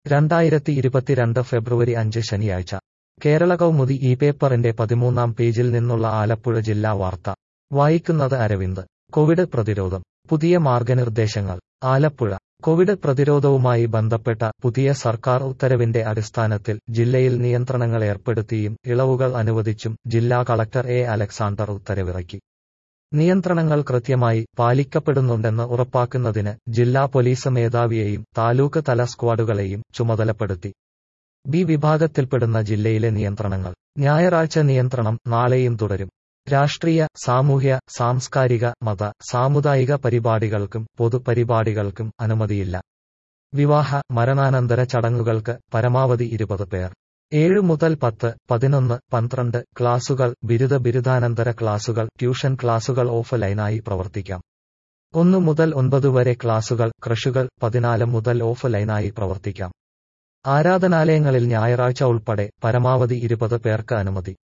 രണ്ടായിരത്തി ഇരുപത്തിരണ്ട് ഫെബ്രുവരി അഞ്ച് ശനിയാഴ്ച കേരള കൗമുദി ഈ പേപ്പറിന്റെ പതിമൂന്നാം പേജിൽ നിന്നുള്ള ആലപ്പുഴ ജില്ലാ വാർത്ത വായിക്കുന്നത് അരവിന്ദ് കോവിഡ് പ്രതിരോധം പുതിയ മാർഗനിർദ്ദേശങ്ങൾ ആലപ്പുഴ കോവിഡ് പ്രതിരോധവുമായി ബന്ധപ്പെട്ട പുതിയ സർക്കാർ ഉത്തരവിന്റെ അടിസ്ഥാനത്തിൽ ജില്ലയിൽ നിയന്ത്രണങ്ങൾ ഏർപ്പെടുത്തിയും ഇളവുകൾ അനുവദിച്ചും ജില്ലാ കളക്ടർ എ അലക്സാണ്ടർ ഉത്തരവിറക്കി നിയന്ത്രണങ്ങൾ കൃത്യമായി പാലിക്കപ്പെടുന്നുണ്ടെന്ന് ഉറപ്പാക്കുന്നതിന് ജില്ലാ പോലീസ് മേധാവിയെയും താലൂക്ക് തല സ്ക്വാഡുകളെയും ചുമതലപ്പെടുത്തി ബി വിഭാഗത്തിൽപ്പെടുന്ന ജില്ലയിലെ നിയന്ത്രണങ്ങൾ ഞായറാഴ്ച നിയന്ത്രണം നാളെയും തുടരും രാഷ്ട്രീയ സാമൂഹ്യ സാംസ്കാരിക മത സാമുദായിക പരിപാടികൾക്കും പൊതുപരിപാടികൾക്കും അനുമതിയില്ല വിവാഹ മരണാനന്തര ചടങ്ങുകൾക്ക് പരമാവധി ഇരുപത് പേർ ഏഴ് മുതൽ പത്ത് പതിനൊന്ന് പന്ത്രണ്ട് ക്ലാസുകൾ ബിരുദ ബിരുദാനന്തര ക്ലാസുകൾ ട്യൂഷൻ ക്ലാസുകൾ ഓഫ് ലൈനായി പ്രവർത്തിക്കാം ഒന്ന് മുതൽ ഒൻപത് വരെ ക്ലാസുകൾ ക്രഷുകൾ പതിനാല് മുതൽ ഓഫ് ലൈനായി പ്രവർത്തിക്കാം ആരാധനാലയങ്ങളിൽ ഞായറാഴ്ച ഉൾപ്പെടെ പരമാവധി ഇരുപത് പേർക്ക് അനുമതി